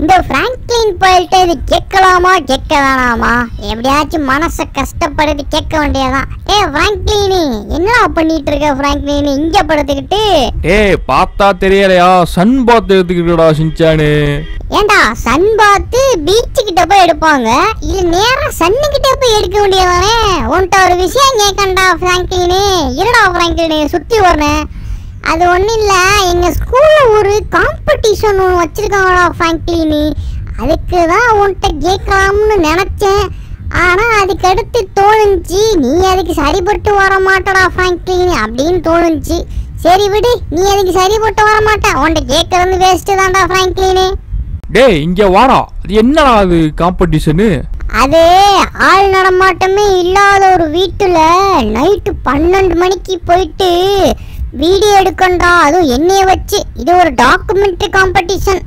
இந்த பிராங்க்லின் போயிட்டு இது கேட்கலாமா கேட்க வேணாமா எப்படியாச்சும் மனசை கஷ்டப்படுத்தி கேட்க வேண்டியதான் ஏ பிராங்க்லினி என்னடா பண்ணிட்டு இருக்க பிராங்க்லினி இங்க படுத்துக்கிட்டு ஏய் பார்த்தா தெரியலையா சன் பாத் எடுத்துக்கிட்டடா சின்சானு ஏண்டா சன் பார்த்து பீச்சு கிட்ட போய் எடுப்பாங்க இல்ல நேரா சன்னு கிட்ட போய் எடுக்க வேண்டியதானே உன்கிட்ட ஒரு விஷயம் கேட்கண்டா பிராங்க்லினி இருடா பிராங்க்லினி சுத்தி வரேன் அது ஒன்றும் இல்லை எங்கள் ஸ்கூலில் ஒரு காம்படிஷன் ஒன்று வச்சுருக்காங்கடா ஃப்ராங்க்லினி அதுக்கு தான் உன்கிட்ட கேட்கலாம்னு நினச்சேன் ஆனால் அதுக்கு அடுத்து தோணுச்சு நீ அதுக்கு சரிப்பட்டு வர மாட்டடா ஃப்ராங்க்லினி அப்படின்னு தோணுச்சு சரி விடு நீ அதுக்கு சரிப்பட்டு வர மாட்ட உன்கிட்ட கேட்கறது வேஸ்ட்டு தான்டா ஃப்ராங்க்லினி டேய் இங்க வாடா அது என்னடா அது காம்படிஷனு அது ஆள் நடமாட்டமே இல்லாத ஒரு வீட்டுல நைட்டு பன்னெண்டு மணிக்கு போயிட்டு வீடியோ எடுக்கண்டா அதுவும் என்னைய வச்சு இது ஒரு டாக்குமெண்ட்ரி காம்படிஷன்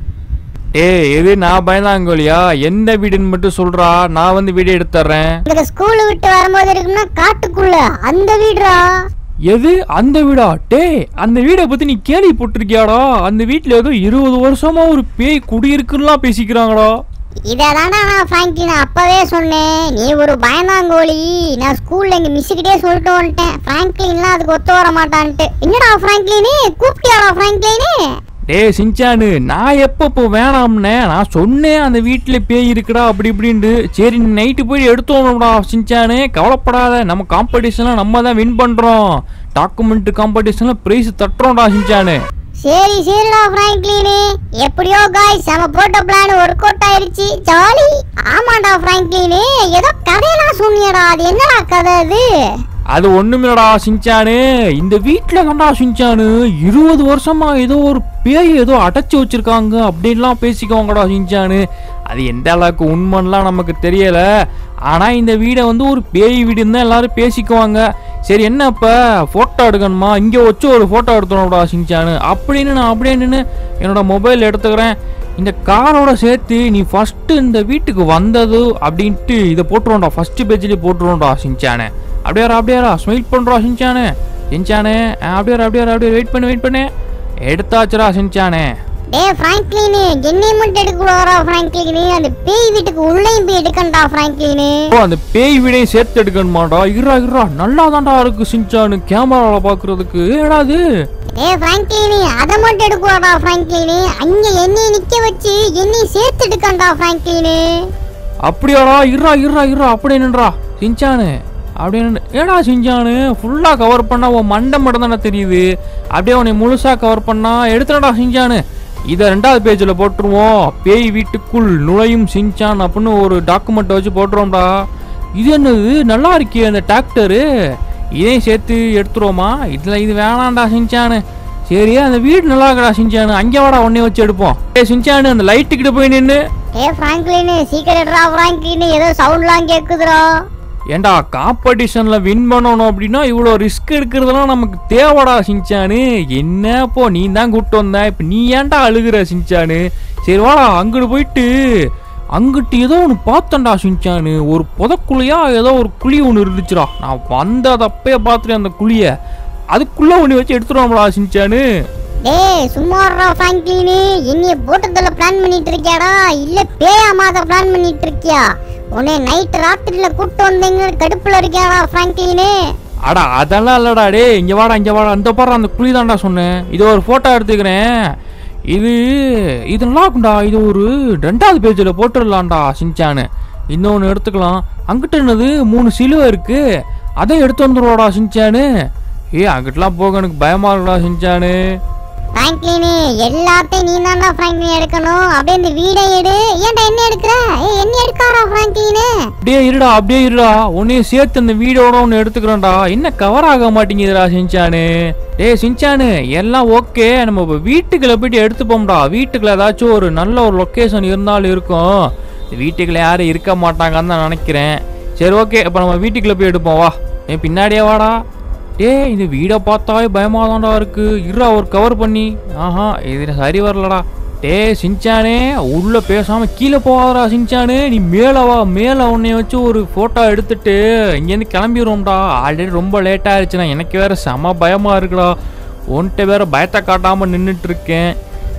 ஏய் எது நான் பயந்தாங்கோலியா எந்த வீடுன்னு மட்டும் சொல்றா நான் வந்து வீடியோ எடுத்துறேன் இந்த ஸ்கூல் விட்டு வரும்போது இருக்குன்னா காட்டுக்குள்ள அந்த வீடுடா எது அந்த வீடா டேய் அந்த வீடை பத்தி நீ கேள்விப்பட்டிருக்கியாடா அந்த வீட்ல ஏதோ இருபது வருஷமா ஒரு பேய் குடியிருக்குன்னுலாம் பேசிக்கிறாங்கடா இதை தானே நான் ஃப்ராங்க்லின் அப்பவே சொன்னேன் நீ ஒரு பயந்தாங்கோலி நான் ஸ்கூல்ல எங்க மிஸ்ஸுக்கிட்டே சொல்லிட்டு வந்துட்டேன் ஃப்ராங்க்லின்லாம் அதுக்கு ஒத்து வர மாட்டான்ட்டு என்னடா ஃப்ராங்க்லினு கூப்பிட்டியாடா ஃப்ராங்க்லினு டேய் சின்சானு நான் எப்போ இப்போ வேணாம்னே நான் சொன்னேன் அந்த வீட்டில் பேய் இருக்குடா அப்படி இப்படின்ட்டு சரி நைட்டு போய் எடுத்தோம்டா சின்சானு கவலைப்படாத நம்ம காம்படிஷனில் நம்ம தான் வின் பண்ணுறோம் டாக்குமெண்ட் காம்படிஷனில் ப்ரைஸ் தட்டுறோம்டா சின்சானு சரி சரிடா ஃப்ராங்க்லினு எப்படியோ காய்ஸ் நம்ம போட்ட பிளான் ஒர்க் அவுட் ஆயிருச்சு ஜாலி ஆமாடா ஃப்ராங்க்லினு ஏதோ கதையெல்லாம் சொன்னியடா அது என்னடா கதை அது அது ஒண்ணுமில்லடா சின்சானு இந்த வீட்டில் தான்டா சின்சானு இருபது வருஷமா ஏதோ ஒரு பேய் ஏதோ அடைச்சி வச்சிருக்காங்க அப்படின்லாம் பேசிக்கோங்கடா சின்சானு அது எந்த அளவுக்கு உண்மைன்னுலாம் நமக்கு தெரியல ஆனா இந்த வீடை வந்து ஒரு பேய் வீடுன்னு தான் எல்லாரும் பேசிக்குவாங்க சரி என்ன இப்ப போட்டோ எடுக்கணுமா இங்க வச்சு ஒரு போட்டோ எடுத்துடணும்டா சின்சானு அப்படின்னு நான் அப்படியே நின்னு என்னோட மொபைல் எடுத்துக்கிறேன் இந்த காரோட சேர்த்து நீ ஃபர்ஸ்ட் இந்த வீட்டுக்கு வந்தது அப்படின்ட்டு இதை போட்டுருவோம்டா ஃபர்ஸ்ட் பேஜ்லேயே போட்டுருவோம்டா சின்சானு அப்படியாரா அப்படியாரா ஸ்மைல் பண்ணுறா சின்சானு சின்சானு ஆ, அப்படியாரா அப்படியாரா அப்படியே வெயிட் பண்ணு வெயிட் பண்ணு எடுத்தாச்சுடா சின்சானே டேய் ஃப்ராங்க்லினு என்னை மட்டும் எடுக்கூடாதா ஃப்ராங்க்லினு அந்த பேய் வீட்டுக்கு உள்ளேயும் போய் எடுக்கண்டா ஃப்ராங்க்லினு ஓ அந்த பேய் வீடையும் சேர்த்து எடுக்கணுமாடா இருடா இருடா நல்லா தான்டா இருக்கு சின்சானு கேமராவில் பார்க்கறதுக்கு ஏடா அது டேய் ஃப்ராங்க்லினு அதை மட்டும் எடுக்கூடாதா ஃப்ராங்க்லினு அங்க என்னை நிக்க வச்சு என்னை சேர்த்து எடுக்கண்டா ஃப்ராங்க்லினு அப்படியாடா இருடா இருடா இருடா அப்படியே நின்றா சின்சானு அப்படியே நின்னு ஏடா சின்சானு ஃபுல்லாக கவர் பண்ணா உன் மண்டை மட்டும் தானே தெரியுது அப்படியே உன்னை முழுசாக கவர் பண்ணா எடுத்துடா சின்சானு இதை ரெண்டாவது பேஜில் போட்டுருவோம் பேய் வீட்டுக்குள் நுழையும் சின்சான் அப்படின்னு ஒரு டாக்குமெண்ட்டை வச்சு போட்டுருவோம்டா இது என்னது நல்லா இருக்கே அந்த டிராக்டரு இதையும் சேர்த்து எடுத்துருவோமா இதில் இது வேணாம்டா சின்சானு சரி அந்த வீடு நல்லா இருக்கடா சின்சானு அங்கே வாடா உன்னை வச்சு எடுப்போம் ஏ சின்சானு அந்த லைட்டுக்கிட்ட போய் நின்று டேய் ஃப்ராங்க்லினு சீக்கிரம் எடுறா ஃப்ராங்க்லினு ஏதோ சவுண்ட்லாம் கேக்குதுடா ஏண்டா காம்படிஷனில் வின் பண்ணணும் அப்படின்னா இவ்வளோ ரிஸ்க் எடுக்கிறதுலாம் நமக்கு தேவைடா சின்சானு என்ன போ நீ தான் கூப்பிட்டு வந்த இப்போ நீ ஏன்டா அழுகுற சின்சானு சரி வாடா அங்கிட்டு போயிட்டு அங்கிட்டு ஏதோ ஒன்று பார்த்தேன்டா சின்சானு ஒரு புதக்குழியா ஏதோ ஒரு குழி ஒன்று இருந்துச்சுடா நான் வந்ததப்பே பார்த்துட்டேன் அந்த குழியை அதுக்குள்ளே ஒன்று வச்சு எடுத்துருவோம்டா சின்சானு டேய் சும்மா இருடா ஃப்ராங்க்லினு என்னைய போட்டதில் பிளான் பண்ணிட்டு இருக்கியாடா இல்ல பேயா மாத பிளான் பண்ணிட்டு இருக்கியா உன்னை நைட் ராத்திரில கூட்டு வந்தீங்க கடுப்புல இருக்கியாடா ஃப்ராங்க்லினு அடா அதெல்லாம் இல்லடா டே இங்கே வாடா இங்கே வாடா அந்த பாரு அந்த குழி தான்டா சொன்னேன் இது ஒரு ஃபோட்டோ எடுத்துக்கிறேன் இது இது நல்லா இருக்கும்டா இது ஒரு ரெண்டாவது பேஜில் போட்டுடலாம்டா சின்சானு இன்னொன்று எடுத்துக்கலாம் அங்கிட்ட என்னது மூணு சிலுவை இருக்கு அதை எடுத்து வந்துடுவாடா சின்சானு ஏ அங்கிட்டலாம் போக எனக்கு பயமா இருக்குடா சின்சானு ஃப்ராங்க்லினு எல்லாத்தையும் நீ தான்டா ஃப்ராங்க்லின் எடுக்கணும் அப்படியே இந்த வீடை எடு ஏன்டா என்ன எடுக்கிற ஏய் என்ன எடுக்காரா ஃப்ராங்க்லினு அப்படியே இருடா அப்படியே இருடா உன்னையும் சேர்த்து அந்த வீடோட ஒன்று எடுத்துக்கிறோம்டா என்ன கவர் ஆக மாட்டேங்குதுடா சின்சானு டேய் சின்சானு எல்லாம் ஓகே நம்ம இப்போ வீட்டுக்குள்ள போயிட்டு எடுத்துப்போம்டா வீட்டுக்குள்ள ஏதாச்சும் ஒரு நல்ல ஒரு லொக்கேஷன் இருந்தாலும் இருக்கும் இந்த வீட்டுக்குள்ள யாரும் இருக்க மாட்டாங்கன்னு தான் நினைக்கிறேன் சரி ஓகே இப்போ நம்ம வீட்டுக்குள்ள போய் எடுப்போம் வா என் பின்னாடியே வாடா டேய் இந்த வீடை பார்த்தாவே பயமாக தான்டா இருக்கு இருடா ஒரு கவர் பண்ணி ஆஹா இது சரி வரலடா டேய் சின்சானே உள்ள பேசாம கீழே போகாதடா சின்சானு நீ மேலே வா மேலே உன்னைய வச்சு ஒரு ஃபோட்டோ எடுத்துட்டு இங்கேருந்து கிளம்பிடுவோம்டா ஆல்ரெடி ரொம்ப லேட் ஆயிடுச்சுன்னா எனக்கு வேற செம பயமா இருக்குடா உன்கிட்ட வேற பயத்தை காட்டாம நின்றுட்டு இருக்கேன்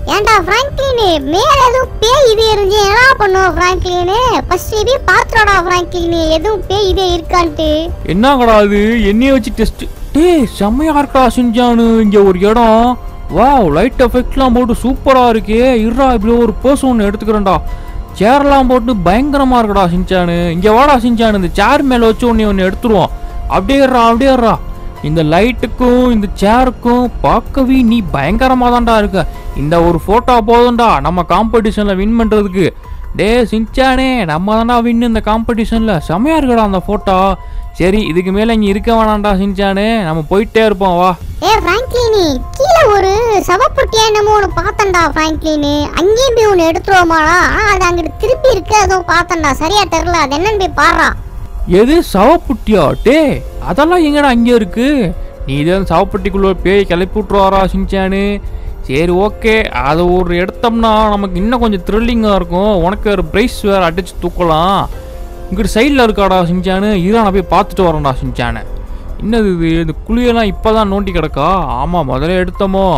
ஏன்டா பிராங்க்லின் மேல எதுவும் பேய் இது இருந்து என்ன பண்ணுவோம் பிராங்க்லின் ஃபர்ஸ்ட் இது பாத்துறடா பிராங்க்லின் எதுவும் பேய் இது இருக்கான்ட்டு என்னங்கடா அது என்னைய வச்சு டெஸ்ட் டேய் செம்மையா இருக்கா செஞ்சானு இங்க ஒரு இடம் வாவ் லைட் எஃபெக்ட்லாம் போட்டு சூப்பரா இருக்கே இருடா இப்படி ஒரு பர்சன் ஒன்று எடுத்துக்கிறேன்டா சேர்லாம் போட்டு பயங்கரமா இருக்குடா சிஞ்சானு இங்க வாடா சிஞ்சானு இந்த சேர் மேல வச்சு ஒன்று ஒன்று எடுத்துருவோம் அப்படியே இருடா அப்படியே இருடா இந்த லைட்டுக்கும் இந்த சேருக்கும் பார்க்கவே நீ பயங்கரமா தான்டா இருக்க இந்த ஒரு போட்டோ போதும்டா நம்ம காம்படிஷன்ல வின் பண்றதுக்கு டே சிஞ்சானே நம்ம தான்டா வின் இந்த காம்படிஷன்ல செமையா இருக்குடா அந்த போட்டோ சரி இதுக்கு மேல இங்க இருக்க வேணாம்டா சிஞ்சானே நம்ம போயிட்டே இருப்போம் வா ஏ பிராங்க்லின் கீழே ஒரு சவப்பொட்டியா என்னமோ ஒன்று பார்த்தேன்டா பிராங்க்லின் அங்கேயும் போய் ஒன்று எடுத்துருவோமாடா ஆனா அது அங்கிட்டு திருப்பி இருக்கு அதுவும் பார்த்தேன்டா சரியா தெரியல அது என்னன்னு போய் பாடுறா எது சவப்புட்டியா டே அதெல்லாம் எங்கடா அங்கே இருக்கு நீ தான் சவப்பட்டிக்குள்ள பேய் கிளப்பி விட்ருவாரா சிஞ்சானு சரி ஓகே அதை ஒரு எடுத்தோம்னா நமக்கு இன்னும் கொஞ்சம் த்ரில்லிங்காக இருக்கும் உனக்கு ஒரு பிரைஸ் வேறு அடிச்சு தூக்கலாம் இங்கிட்டு சைடில் இருக்காடா சிஞ்சானு இரா நான் போய் பார்த்துட்டு வரேன்டா சிஞ்சானு என்னது இது இந்த குழியெல்லாம் இப்போ தான் நோண்டி கிடக்கா ஆமாம் முதல்ல எடுத்தோமோ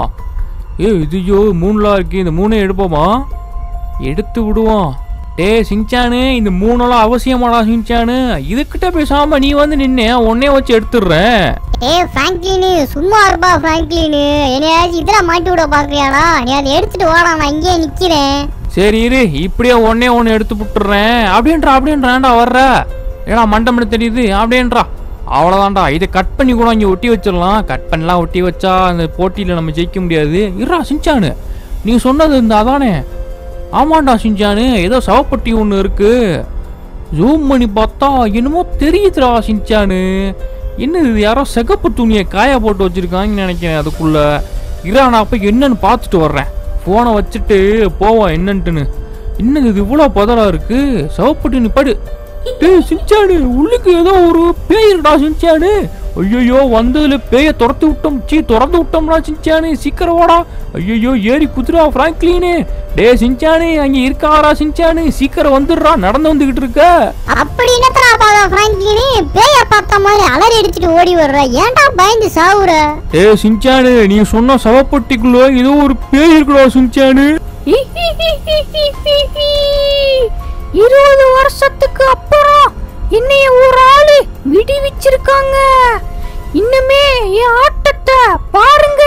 ஏ இதுயோ மூணுலாம் இருக்கு இந்த மூணே எடுப்போமா எடுத்து விடுவோம் டேய் சிஞ்சானு இந்த மூணெல்லாம் அவசியமாடா சிஞ்சானு இதுக்கிட்ட பேசாம நீ வந்து நின்னே உன்னே வச்சு எடுத்துடுறேன் ஏ பிராங்க்லின் சும்மா இருப்பா பிராங்க்லின் என்னையாச்சும் இதெல்லாம் மாட்டி விட பாக்குறியாடா நீ அதை எடுத்துட்டு வாடா நான் இங்கேயே நிக்கிறேன் சரி இரு இப்படியே ஒன்னே ஒன்று எடுத்து விட்டுறேன் அப்படின்றா அப்படின்றான்டா வர்ற ஏடா மண்டமனு தெரியுது அப்படின்றா அவ்வளோதான்டா இதை கட் பண்ணி கூட இங்கே ஒட்டி வச்சிடலாம் கட் பண்ணலாம் ஒட்டி வச்சா அந்த போட்டியில் நம்ம ஜெயிக்க முடியாது இருடா சிஞ்சானு நீ சொன்னது இந்த அதானே ஆமாண்டா சிஞ்சானு ஏதோ சவப்பட்டி ஒன்று இருக்கு ஜூம் பண்ணி பார்த்தா என்னமோ தெரியுதுடா சிஞ்சானு என்ன இது யாரோ சிகப்பு துணியை காய போட்டு வச்சிருக்காங்கன்னு நினைக்கிறேன் அதுக்குள்ள இரா நான் போய் என்னன்னு பார்த்துட்டு வர்றேன் ஃபோனை வச்சுட்டு போவோம் என்னன்ட்டுன்னு என்னது இது இவ்வளோ பதறா இருக்கு சிவப்பட்டு நீ படு டேய் சிஞ்சானு உள்ளுக்கு ஏதோ ஒரு பேய் இருக்குடா சிஞ்சானு ஐயோ வந்ததுல பேய துரத்து விட்டோம் சீ திறந்து விட்டோம்டா சிஞ்சானு சீக்கிரம் வாடா ஐயோ ஏறி குதிரா பிராங்க்லீனு டேய் சிஞ்சானு அங்க இருக்காரா சிஞ்சானு சீக்கிரம் வந்துடுறா நடந்து வந்துகிட்டு இருக்க அப்படி என்னத்தடா பாதா பிராங்க்லின் பேய பார்த்த மாதிரி அலறி அடிச்சுட்டு ஓடி வர்ற ஏன்டா பயந்து சாவுற ஏய் சிஞ்சானு நீ சொன்ன சவப்பட்டிக்குள்ள ஏதோ ஒரு பேய் இருக்குடா சிஞ்சானு இருபது வருஷத்துக்கு அப்புறம் என்னைய ஒரு ஆளு விடுவிச்சிருக்காங்க இன்னுமே என் ஆட்டத்தை பாருங்க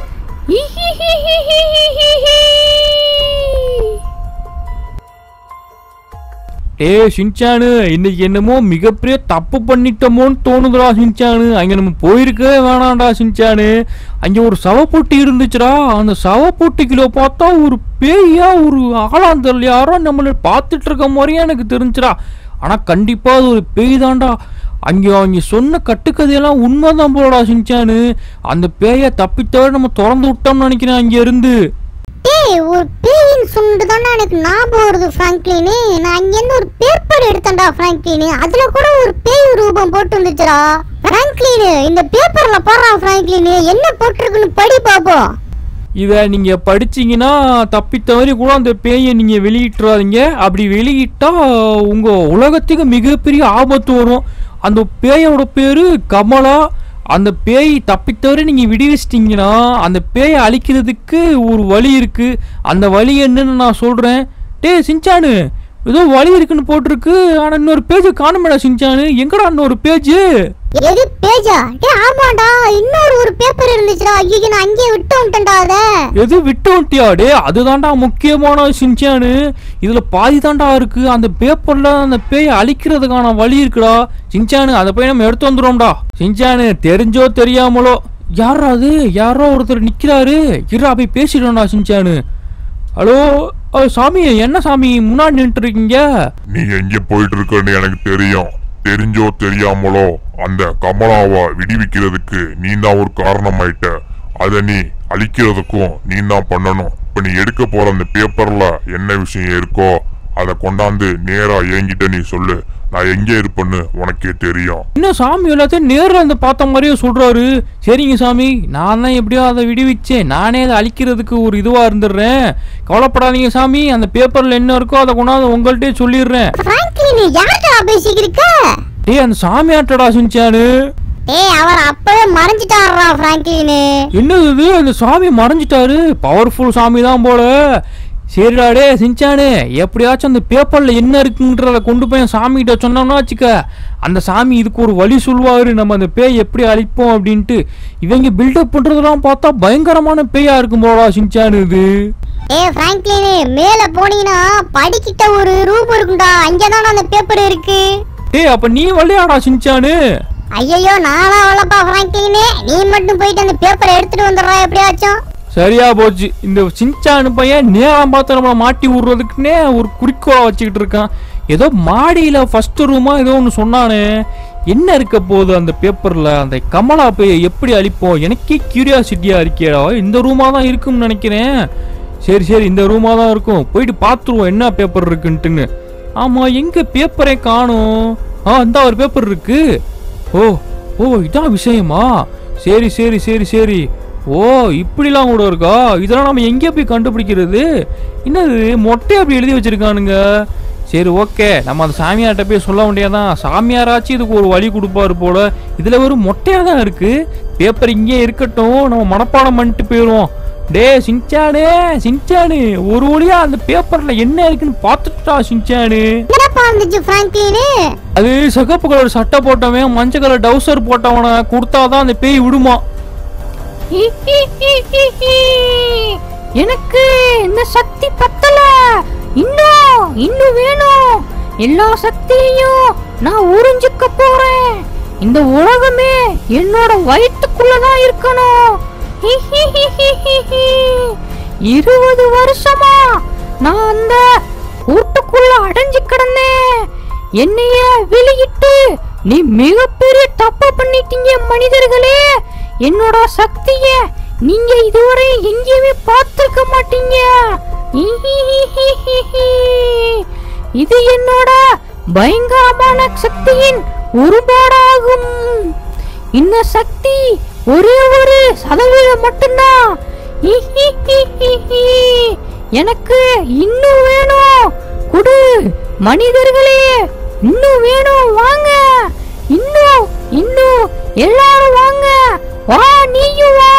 ஏய் சிஞ்சானு இன்னைக்கு என்னமோ மிகப்பெரிய தப்பு பண்ணிட்டோமோன்னு தோணுதுடா சிஞ்சானு அங்க நம்ம போயிருக்கவே வேணாம்டா சிஞ்சானு அங்க ஒரு சவப்பொட்டி இருந்துச்சுடா அந்த சவப்பொட்டிக்குள்ள பார்த்தா ஒரு பேயா ஒரு ஆளாந்தல் யாரோ நம்மள பார்த்துட்டு இருக்க மாதிரியே எனக்கு தெரிஞ்சுடா ஆனா கண்டிப்பா அது ஒரு பேய் தான்டா அங்கே அவங்க சொன்ன கட்டுக்கதையெல்லாம் உண்மைதான் போலடா சிஞ்சானு அந்த பேயை தப்பித்தவரை நம்ம திறந்து விட்டோம்னு நினைக்கிறேன் அங்க இருந்து டேய் ஒரு பேயின் சொன்னது தானே எனக்கு ஞாபகம் வருது பிராங்க்லின் நான் அங்கேருந்து ஒரு பேப்பர் எடுத்தேன்டா பிராங்க்லின் அதுல கூட ஒரு பேய் ரூபம் போட்டு இருந்துச்சுடா பிராங்க்லின் இந்த பேப்பர்ல போடுறா பிராங்க்லின் என்ன போட்டிருக்குன்னு படி பாப்போம் இதை நீங்க படிச்சீங்கன்னா தப்பித்தவறி கூட அந்த பேயை நீங்க வெளியிட்டுறாதீங்க அப்படி வெளியிட்டா உங்க உலகத்துக்கு மிகப்பெரிய ஆபத்து வரும் அந்த பேயோட பேரு கமலா அந்த பேய் தப்பித்தவரை நீங்க விடுவிச்சிட்டீங்கன்னா அந்த பேயை அழிக்கிறதுக்கு ஒரு வழி இருக்கு அந்த வழி என்னன்னு நான் சொல்றேன் டேய் சிஞ்சானு ஏதோ வழி இருக்குன்னு போட்டிருக்கு ஆனா இன்னொரு பேஜ் காணுமேடா சிஞ்சானு எங்கடா இன்னொரு பேஜ் எது பேஜா டேய் ஆமாடா இன்னொரு ஒரு பேப்பர் இருந்துச்சுடா ஐயோ நான் அங்கேயே விட்டு வந்துட்டேன்டா அத எது விட்டு வந்துட்டியா டே அதுதான்டா முக்கியமான சிஞ்சானு இதுல பாதி தான்டா இருக்கு அந்த பேப்பர்ல அந்த பேயை அழிக்கிறதுக்கான வழி இருக்குடா சிஞ்சானு அதை போய் நம்ம எடுத்து வந்துடுவோம்டா சிஞ்சானு தெரிஞ்சோ தெரியாமலோ யாரா அது யாரோ ஒருத்தர் நிக்கிறாரு இருடா போய் பேசிடும்டா சிஞ்சானு ஹலோ அஹ், சாமி என்ன சாமி முன்னாடி நின்றுட்டு இருக்கீங்க நீ எங்க போயிட்டு இருக்கன்னு எனக்கு தெரியும் தெரிஞ்சோ தெரியாமலோ அந்த கமலாவை விடுவிக்கிறதுக்கு நீ தான் ஒரு காரணமாயிட்ட அதை நீ அழிக்கிறதுக்கும் நீ தான் பண்ணணும் இப்ப நீ எடுக்க போற அந்த பேப்பர்ல என்ன விஷயம் இருக்கோ அதை கொண்டாந்து நேரா என்கிட்ட நீ சொல்லு நான் எங்க இருப்பேன்னு உனக்கே தெரியும் இன்னும் சாமி எல்லாத்தையும் நேரில் வந்து பார்த்த மாதிரியே சொல்றாரு சரிங்க சாமி நான் தான் எப்படியோ அதை விடுவிச்சேன் நானே அதை அழிக்கிறதுக்கு ஒரு இதுவாக இருந்துடுறேன் கவலைப்படாதீங்க சாமி அந்த பேப்பரில் என்ன இருக்கோ அதை கொண்டாந்து உங்கள்கிட்டயே சொல்லிடுறேன் பிராங்க்லின் யார்டா பேசிக்கிட்டு இருக்க டேய் அந்த சாமி ஆட்டடா சிஞ்சானு டேய் அவர் அப்பவே மறைஞ்சிட்டாரா பிராங்க்லின் என்னது இது அந்த சாமி மறைஞ்சிட்டாரு பவர்ஃபுல் சாமி தான் போல சரிடா டே சிஞ்சானு எப்படியாச்சும் அந்த பேப்பரில் என்ன இருக்குன்றத கொண்டு போய் சாமி கிட்ட சொன்னோம்னா வச்சுக்க அந்த சாமி இதுக்கு ஒரு வழி சொல்லுவாரு நம்ம அந்த பேய் எப்படி அழிப்போம் அப்படின்ட்டு இவங்க பில்டப் பண்ணுறதெல்லாம் பார்த்தா பயங்கரமான பேயா இருக்கும் போலடா சிஞ்சானு இது ஏய் பிராங்க்லின் மேல போனீங்கன்னா படிக்கிட்ட ஒரு ரூம் இருக்கும்டா அங்கதானே அந்த பேப்பர் இருக்கு டேய் அப்ப நீ வழியாடா சிஞ்சானு ஐயோ நானா வரலப்பா பிராங்க்லின் நீ மட்டும் போயிட்டு அந்த பேப்பரை எடுத்துட்டு வந்துடுறா எப்படியாச்சும் சரியா போச்சு இந்த சிஞ்சானு பையன் நேரம் பார்த்து நம்மளை மாட்டி விடுறதுக்குன்னே ஒரு குறிக்கோளை வச்சுக்கிட்டு இருக்கான் ஏதோ மாடியில் ஃபர்ஸ்ட் ரூமா ஏதோ ஒன்று சொன்னானே என்ன இருக்க போகுது அந்த பேப்பரில் அந்த கமலா பையை எப்படி அழிப்போம் எனக்கே கியூரியாசிட்டியாக இருக்கேடா இந்த ரூமாக தான் இருக்கும்னு நினைக்கிறேன் சரி சரி இந்த ரூமாக தான் இருக்கும் போயிட்டு பார்த்துருவோம் என்ன பேப்பர் இருக்குன்ட்டுன்னு ஆமாம் எங்கே பேப்பரே காணும் ஆ இந்த ஒரு பேப்பர் இருக்கு ஓ ஓ இதான் விஷயமா சரி சரி சரி சரி ஓ இப்படிலாம் கூட இருக்கா இதெல்லாம் நம்ம எங்கே போய் கண்டுபிடிக்கிறது என்னது மொட்டை அப்படி எழுதி வச்சிருக்கானுங்க சரி ஓகே நம்ம அந்த சாமியார்கிட்ட போய் சொல்ல வேண்டியதான் சாமியாராச்சும் இதுக்கு ஒரு வழி கொடுப்பாரு போல இதில் ஒரு மொட்டையாக தான் இருக்கு பேப்பர் இங்கே இருக்கட்டும் நம்ம மனப்பாடம் பண்ணிட்டு போயிடுவோம் டே சிங்சானே சிங்சானு ஒரு வழியா அந்த பேப்பர்ல என்ன இருக்குன்னு பார்த்துட்டா சிங்சானு என்னப்பா இருந்துச்சு பிராங்க்லின் அது சிகப்பு கலர் சட்டை போட்டவன் மஞ்சள் கலர் டவுசர் போட்டவனை கொடுத்தாதான் அந்த பேய் விடுமா எனக்கு இந்த சக்தி பத்தல இன்னும் இன்னும் வேணும் எல்லா சக்தியையும் நான் உறிஞ்சிக்க போறேன் இந்த உலகமே என்னோட வயிற்றுக்குள்ளதான் இருக்கணும் இருபது வருஷமா நான் அந்த கூட்டுக்குள்ள அடைஞ்சு கிடந்தேன் என்னைய வெளியிட்டு நீ மிகப்பெரிய தப்பு பண்ணிட்டீங்க மனிதர்களே என்னோட சக்திய நீங்க இதுவரை எங்கேயுமே பார்த்திருக்க மாட்டீங்க இது என்னோட பயங்கரமான சக்தியின் ஒருபாடாகும் இந்த சக்தி ஒரே ஒரு சதவீதம் மட்டும்தான் எனக்கு இன்னும் வேணும் குடு மனிதர்களே இன்னும் வேணும் வாங்க இன்னும் இன்னும் எல்லாரும் வாங்க வா நீயும் வா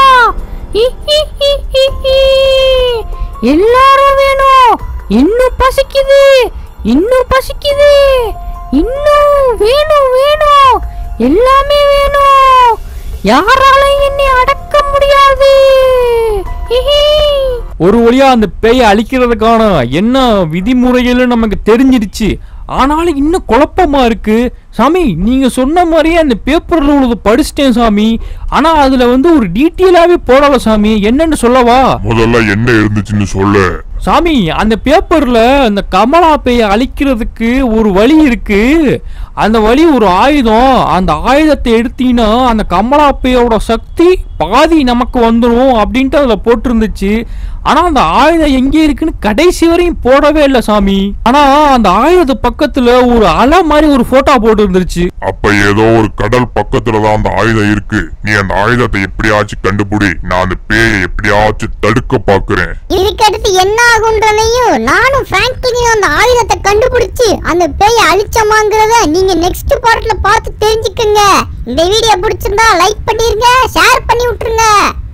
எல்லாரும் வேணும் இன்னும் பசிக்குது இன்னும் பசிக்குது இன்னும் வேணும் வேணும் எல்லாமே வேணும் யாராலையும் என்னை அடக்க முடியாது ஹிஹி. ஒரு வழியா அந்த பேயை அழிக்கிறதுக்கான என்ன விதிமுறைகள் நமக்கு தெரிஞ்சிருச்சு ஆனாலும் இன்னும் குழப்பமா இருக்கு சாமி நீங்க சொன்ன மாதிரியே அந்த பேப்பர்ல உள்ளது படிச்சிட்டேன் சாமி ஆனா அதுல வந்து ஒரு டீட்டெயிலாவே போடல சாமி என்னன்னு சொல்லவா முதல்ல என்ன இருந்துச்சுன்னு சொல்லு சாமி அந்த பேப்பர்ல அந்த கமலா பேயை அழிக்கிறதுக்கு ஒரு வழி இருக்கு அந்த வழி ஒரு ஆயுதம் அந்த ஆயுதத்தை எடுத்தீங்கன்னா அந்த கமலா பேயோட சக்தி பாதி நமக்கு வந்துடும் அப்படின்ட்டு அதுல போட்டிருந்துச்சு ஆனா அந்த ஆயுதம் எங்கே இருக்குன்னு கடைசி வரையும் போடவே இல்லை சாமி ஆனா அந்த ஆயுத பக்கத்துல ஒரு அலை மாதிரி ஒரு போட்டோ போட்டு இருந்துருச்சு அப்ப ஏதோ ஒரு கடல் பக்கத்துல தான் அந்த ஆயுதம் இருக்கு நீ அந்த ஆயுதத்தை எப்படியாச்சும் கண்டுபிடி நான் அந்த பேயை எப்படியாச்சும் தடுக்க பாக்குறேன் இதுக்கடுத்து என்ன ஆகுன்றதையும் நானும் பிராங்க்லினும் அந்த ஆயுதத்தை கண்டுபிடிச்சு அந்த பேயை அழிச்சோமாங்கிறத நீங்க நெக்ஸ்ட் பார்ட்ல பார்த்து தெரிஞ்சுக்கங்க இந்த வீடியோ பிடிச்சிருந்தா லைக் பண்ணிருங்க ஷேர் பண்ணி விட்டுருங்க